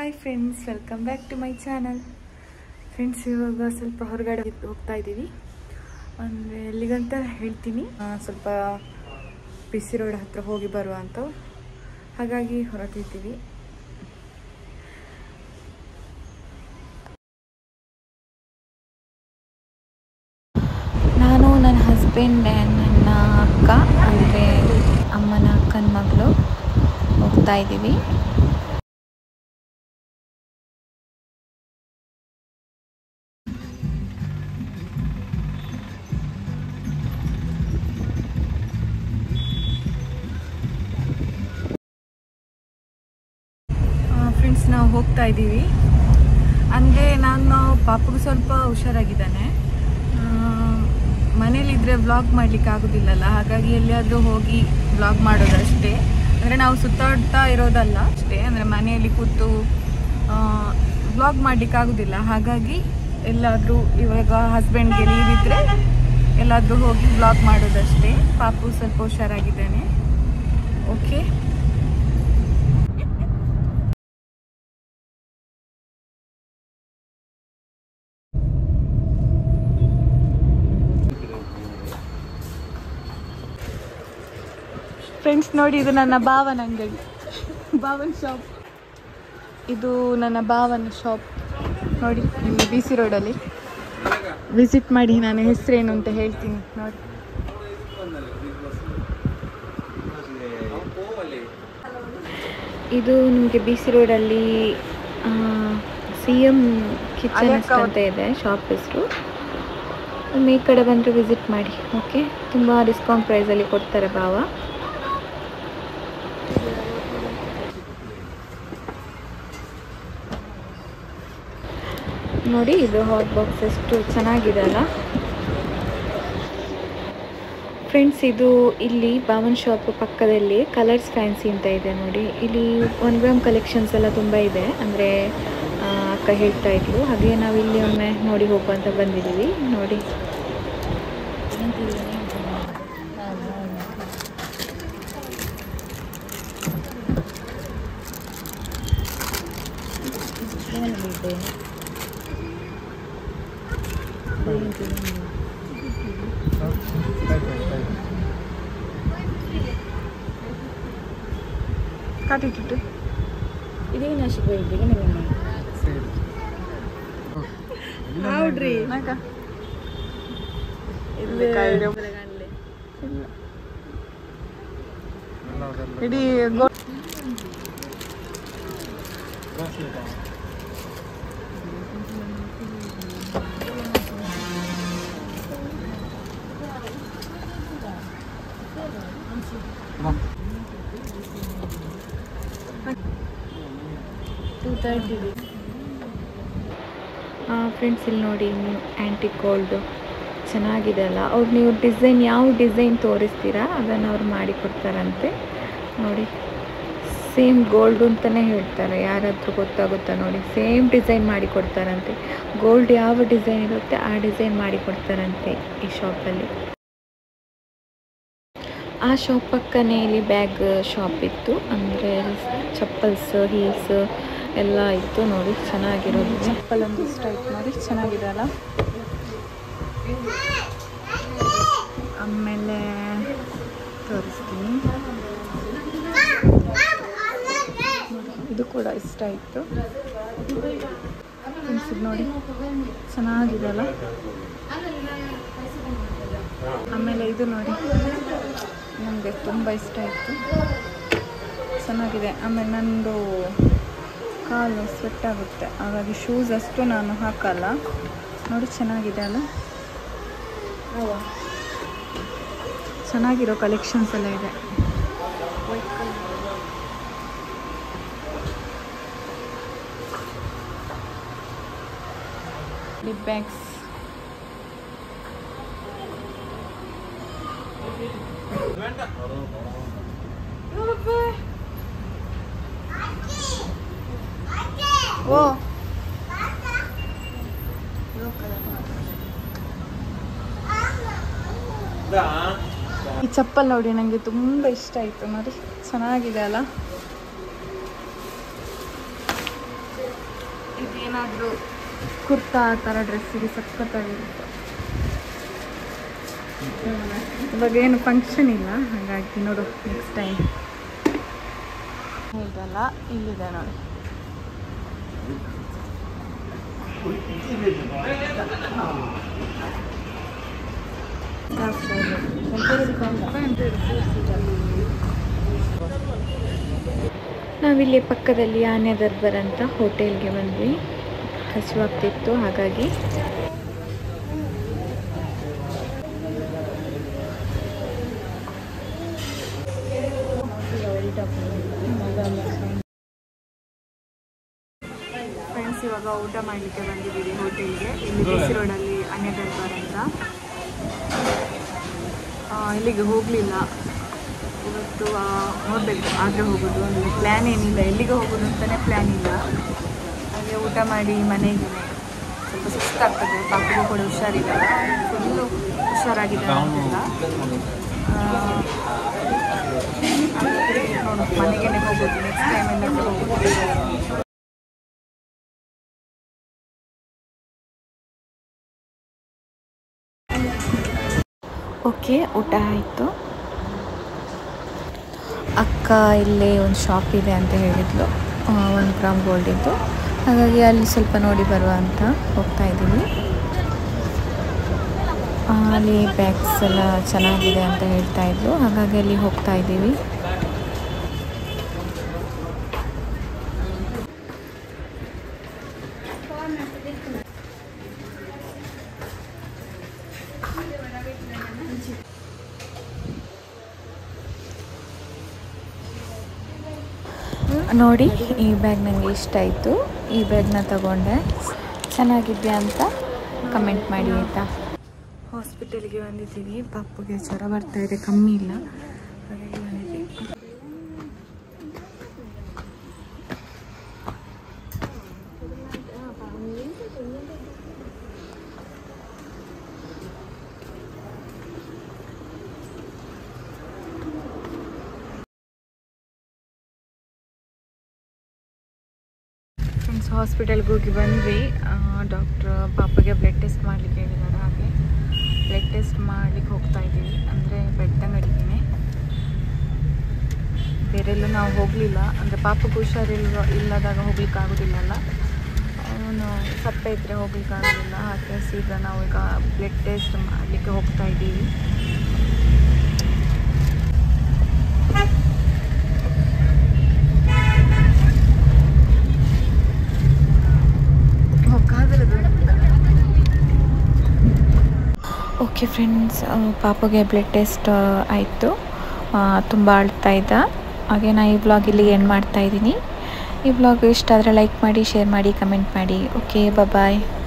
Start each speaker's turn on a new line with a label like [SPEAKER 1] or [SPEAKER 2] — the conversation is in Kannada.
[SPEAKER 1] hi friends welcome back to my channel friends ಇವಾಗ ಸ್ವಲ್ಪ ಹೊರಗಡೆ ಹೋಗ್ತಾ ಇದ್ದೀವಿ ಅಂದರೆ ಎಲ್ಲಿಗಂತ ಹೇಳ್ತೀನಿ ಆ, ಸ್ವಲ್ಪ ಬಿಸಿ ರೋಡ್ ಹತ್ರ ಹೋಗಿ ಬರುವ ಅಂತ ಹಾಗಾಗಿ ಹೊರಟಿದ್ದೀವಿ ನಾನು ನನ್ನ ಹಸ್ಬೆಂಡ್ ನನ್ನ ಅಕ್ಕ ಅಂದರೆ ಅಮ್ಮನ ಅಕ್ಕನ ಮಗಳು ಹೋಗ್ತಾ ಇದ್ದೀವಿ ಫ್ರೆಂಡ್ಸ್ ನಾವು ಹೋಗ್ತಾ ಇದ್ದೀವಿ ಅಂದರೆ ನಾನು ಪಾಪಗೂ ಸ್ವಲ್ಪ ಹುಷಾರಾಗಿದ್ದಾನೆ ಮನೇಲಿದ್ದರೆ ವ್ಲಾಗ್ ಮಾಡಲಿಕ್ಕೆ ಆಗೋದಿಲ್ಲಲ್ಲ ಹಾಗಾಗಿ ಎಲ್ಲಿಯಾದರೂ ಹೋಗಿ ವ್ಲಾಗ್ ಮಾಡೋದಷ್ಟೇ ಅಂದರೆ ನಾವು ಸುತ್ತಾಡ್ತಾ ಇರೋದಲ್ಲ ಅಷ್ಟೇ ಅಂದರೆ ಮನೆಯಲ್ಲಿ ಕೂತು ವ್ಲಾಗ್ ಮಾಡಲಿಕ್ಕೆ ಆಗೋದಿಲ್ಲ ಹಾಗಾಗಿ ಎಲ್ಲಾದರೂ ಇವಾಗ ಹಸ್ಬೆಂಡ್ಗೆ ಲೀವ್ ಇದ್ದರೆ ಎಲ್ಲಾದರೂ ಹೋಗಿ ವ್ಲಾಗ್ ಮಾಡೋದಷ್ಟೇ ಪಾಪು ಸ್ವಲ್ಪ ಹುಷಾರಾಗಿದ್ದಾನೆ ಓಕೆ ಫ್ರೆಂಡ್ಸ್ ನೋಡಿ ಇದು ನನ್ನ ಭಾವನ ಅಂಗಡಿ ಭಾವನ್ ಶಾಪ್ ಇದು ನನ್ನ ಭಾವನ ಶಾಪ್ ನೋಡಿ ಇಲ್ಲಿ ಬಿ ಸಿ ರೋಡಲ್ಲಿ ವಿಸಿಟ್ ಮಾಡಿ ನಾನು ಹೆಸರೇನು ಅಂತ ಹೇಳ್ತೀನಿ ನೋಡಿ ಇದು ನಿಮಗೆ ಬಿ ಸಿ ರೋಡಲ್ಲಿ ಸಿ ಎಮ್ ಕಿಚನ್ ಅಂತ ಇದೆ ಶಾಪ್ ಹೆಸರು ಒಮ್ಮೆ ಈ ಕಡೆ ಬಂದರೆ ವಿಸಿಟ್ ಮಾಡಿ ಓಕೆ ತುಂಬ ಡಿಸ್ಕೌಂಟ್ ಪ್ರೈಸಲ್ಲಿ ಕೊಡ್ತಾರೆ ಭಾವ ನೋಡಿ ಇದು ಹಾಟ್ ಬಾಕ್ಸ್ ಎಷ್ಟು ಚೆನ್ನಾಗಿದೆ ಅಲ್ಲ ಫ್ರೆಂಡ್ಸ್ ಇದು ಇಲ್ಲಿ ಬಾವನ್ ಶಾಪ್ ಪಕ್ಕದಲ್ಲಿ ಕಲರ್ಸ್ ಫ್ಯಾನ್ಸಿ ಅಂತ ಇದೆ ನೋಡಿ ಇಲ್ಲಿ ಒನ್ ಗ್ರಾಮ್ ಕಲೆಕ್ಷನ್ಸ್ ಎಲ್ಲ ತುಂಬ ಇದೆ ಅಂದರೆ ಅಕ್ಕ ಹೇಳ್ತಾ ಇದ್ಲು ಹಾಗೆ ನಾವು ಇಲ್ಲಿ ಒಮ್ಮೆ ನೋಡಿ ಹೋಗುವಂತ ಬಂದಿದ್ದೀವಿ ನೋಡಿ ಕಾಟಿಟ್ಟು
[SPEAKER 2] ಇದೇನು ಅಷ್ಟು ಬೈದಿಗೆ ನಿಮ್ಮ
[SPEAKER 1] ಹೌದ್ರಿ ಇಡೀ ಗೋ
[SPEAKER 2] ಟೂ ತರ್ಟಿ
[SPEAKER 1] ಫ್ರೆಂಡ್ಸ್ ಇಲ್ಲಿ ನೋಡಿ ನೀವು ಆ್ಯಂಟಿಕ್ ಗೋಲ್ಡು ಚೆನ್ನಾಗಿದೆ ಅಲ್ಲ ಅವ್ರು ನೀವು ಡಿಸೈನ್ ಯಾವ ಡಿಸೈನ್ ತೋರಿಸ್ತೀರಾ ಅದನ್ನು ಅವ್ರು ಮಾಡಿ ಕೊಡ್ತಾರಂತೆ ನೋಡಿ ಸೇಮ್ ಗೋಲ್ಡ್ ಅಂತಲೇ ಹೇಳ್ತಾರೆ ಯಾರಾದರೂ ಗೊತ್ತಾಗುತ್ತಾ ನೋಡಿ ಸೇಮ್ ಡಿಸೈನ್ ಮಾಡಿ ಕೊಡ್ತಾರಂತೆ ಗೋಲ್ಡ್ ಯಾವ ಡಿಸೈನ್ ಇರುತ್ತೆ ಆ ಡಿಸೈನ್ ಮಾಡಿ ಕೊಡ್ತಾರಂತೆ ಈ ಶಾಪಲ್ಲಿ ಆ ಶಾಪ್ ಪಕ್ಕನೇ ಇಲ್ಲಿ ಬ್ಯಾಗ್ ಶಾಪ್ ಇತ್ತು ಅಂದರೆ ಚಪ್ಪಲ್ಸ್ ಹೀಲ್ಸ್ ಎಲ್ಲ ಇತ್ತು ನೋಡಿ ಚೆನ್ನಾಗಿರೋದು ಚಪ್ಪಲ್ ಒಂದು ಇಷ್ಟ ಆಯ್ತು ನೋಡಿ ಚೆನ್ನಾಗಿದೆ ಅಲ್ಲ ಆಮೇಲೆ ತೋರಿಸ್ತೀನಿ ಇದು ಕೂಡ ಇಷ್ಟ ಆಯಿತು ಫ್ರೆಂಡ್ಸ್ ಇದು ನೋಡಿ ಚೆನ್ನಾಗಿದೆ ಅಲ್ಲ ಆಮೇಲೆ ಇದು ನೋಡಿ ನಮಗೆ ತುಂಬ ಇಷ್ಟ ಆಯಿತು ಚೆನ್ನಾಗಿದೆ ಆಮೇಲೆ ನಂದು ಕಾಲು ಸ್ವೆಟ್ ಆಗುತ್ತೆ ಹಾಗಾಗಿ ಶೂಸ್ ಅಷ್ಟು ನಾನು ಹಾಕಲ್ಲ ನೋಡಿ ಚೆನ್ನಾಗಿದೆ ಅಲ್ಲ ಚೆನ್ನಾಗಿರೋ ಕಲೆಕ್ಷನ್ಸ್ ಎಲ್ಲ ಇದೆ ಲಿಪ್ ಬ್ಯಾಗ್ಸ್ ಓ ಈ ಚಪ್ಪಲ್ ನೋಡಿ ನನಗೆ ತುಂಬ ಇಷ್ಟ ಆಯಿತು ನೋಡಿ ಚೆನ್ನಾಗಿದೆ ಅಲ್ಲ ಇದೇನಾದರೂ ಕುರ್ತಾ ಆ ಥರ ಡ್ರೆಸ್ಸಿಗೆ ಸಖತ್ತಾಗಿರುತ್ತೆ ಇವಾಗ ಏನು ಫಂಕ್ಷನ್ ಇಲ್ಲ ಹಾಗಾಗಿ ನೋಡು ನೆಕ್ಸ್ಟ್ ಟೈಮ್ ಇದಲ್ಲ ಇಲ್ಲಿದೆ ನೋಡಿ ನಾವಿಲ್ಲಿ ಪಕ್ಕದಲ್ಲಿ ಆನೆ ದರ್ಬರ್ ಅಂತ ಹೋಟೆಲ್ಗೆ ಬಂದ್ವಿ ಹಸಿವಾಗ್ತಿತ್ತು ಹಾಗಾಗಿ ಫ್ರೆಂಡ್ಸ್ ಇವಾಗ ಊಟ ಮಾಡಲಿಕ್ಕೆ ಬಂದಿದ್ದೀವಿ ಹೋಟೆಲ್ಗೆ ಇಲ್ಲಿ ಬಿಸಿ ರೋಡಲ್ಲಿ ಆನೆ ದರ್ಬಾರ್ ಅಂತ ಆ, ಇಲ್ಲಿಗೆ ಹೋಗಲಿಲ್ಲ ಇವತ್ತು ಆ, ನೋಡ್ಬೇಕು ಆದರೆ ಹೋಗೋದು ಅಂದರೆ ಪ್ಲ್ಯಾನ್ ಏನಿಲ್ಲ ಎಲ್ಲಿಗೆ ಹೋಗೋದು ಅಂತಲೇ ಪ್ಲ್ಯಾನ್ ಇಲ್ಲ ಹಾಗೆ ಊಟ ಮಾಡಿ ಮನೆಗೆ ಸ್ವಲ್ಪ ಸುಸ್ತಾಗ್ತದೆ ಪಾಪಗೂ ಕೂಡ ಹುಷಾರಿಲ್ಲ ಫುಲ್ಲು ಹುಷಾರಾಗಿದೆ ಅಂತೆಲ್ಲ ನೋಡು ಮನೆಗೇನೆ ಹೋಗೋದು ನೆಕ್ಸ್ಟ್ ಟೈಮ್ ಎಲ್ಲ ಹೋಗೋದು ಓಕೆ ಊಟ ಆಯಿತು ಅಕ್ಕ ಇಲ್ಲೇ ಒಂದು ಶಾಪ್ ಇದೆ ಅಂತ ಹೇಳಿದ್ಲು ಒಂದು ಗ್ರಾಮ್ ಗೋಲ್ಡಿದ್ದು ಹಾಗಾಗಿ ಅಲ್ಲಿ ಸ್ವಲ್ಪ ನೋಡಿ ಬರುವ ಅಂತ ಹೋಗ್ತಾ ಇದ್ದೀವಿ ಆ, ಅಲ್ಲಿ ಬ್ಯಾಗ್ಸ್ ಎಲ್ಲ ಚೆನ್ನಾಗಿದೆ ಅಂತ ಹೇಳ್ತಾ ಇದ್ಲು ಹಾಗಾಗಿ ಅಲ್ಲಿ ಹೋಗ್ತಾ ಇದ್ದೀವಿ ನೋಡಿ ಈ ಬ್ಯಾಗ್ ನನಗೆ ಇಷ್ಟ ಆಯಿತು ಈ ಬ್ಯಾಗ್ನ ತಗೊಂಡೆ ಚೆನ್ನಾಗಿದೆಯಾ ಅಂತ ಕಮೆಂಟ್ ಮಾಡಿ ಆಯಿತಾ ಹಾಸ್ಪಿಟಲ್ಗೆ ಬಂದಿದ್ದೀವಿ ಪಾಪುಗೆ ಜ್ವರ ಬರ್ತಾ ಇದೆ ಕಮ್ಮಿ ಇಲ್ಲ ಹಾಗಾಗಿ ಬಂದಿದ್ದೀವಿ ಫ್ರೆಂಡ್ಸ್ ಹಾಸ್ಪಿಟಲ್ಗೆ ಹೋಗಿ ಬಂದ್ವಿ ಡಾಕ್ಟ್ರ್ ಪಾಪಗೆ ಬ್ಲಡ್ ಟೆಸ್ಟ್ ಮಾಡಲಿಕ್ಕೆ ಹೇಳಿದ್ದಾರೆ ಹಾಗೆ ಬ್ಲಡ್ ಟೆಸ್ಟ್ ಮಾಡಲಿಕ್ಕೆ ಹೋಗ್ತಾ ಇದ್ದೀವಿ ಅಂದರೆ ಬೆಟ್ಟಂಗಡಿಗೆ ಬೇರೆಲ್ಲೂ ನಾವು ಹೋಗಲಿಲ್ಲ ಅಂದರೆ ಪಾಪಕ್ಕೆ ಹುಷಾರಿಲ್ವ ಇಲ್ಲದಾಗ ಹೋಗ್ಲಿಕ್ಕೆ ಆಗೋದಿಲ್ಲಲ್ಲ ಅವನು ಸತ್ತ ಇದ್ದರೆ ಹೋಗ್ಲಿಕ್ಕೆ ಆಗೋದಿಲ್ಲ ಹಾಗೆ ಸೀದಾ ನಾವು ಈಗ ಬ್ಲಡ್ ಟೆಸ್ಟ್ ಮಾಡಲಿಕ್ಕೆ ಹೋಗ್ತಾ ಇದ್ದೀವಿ ಓಕೆ ಫ್ರೆಂಡ್ಸ್ ಪಾಪಗೆ ಬ್ಲಡ್ ಟೆಸ್ಟ್ ಆಯಿತು ತುಂಬ ಅಳ್ತಾ ಇದ್ದ ಹಾಗೆ ನಾನು ಈ ಬ್ಲಾಗ್ ಇಲ್ಲಿ ಎಂಡ್ ಮಾಡ್ತಾ ಇದ್ದೀನಿ ಈ ಬ್ಲಾಗ್ ಇಷ್ಟ ಆದರೆ ಲೈಕ್ ಮಾಡಿ ಶೇರ್ ಮಾಡಿ ಕಮೆಂಟ್ ಮಾಡಿ ಓಕೆ ಬಾಯ್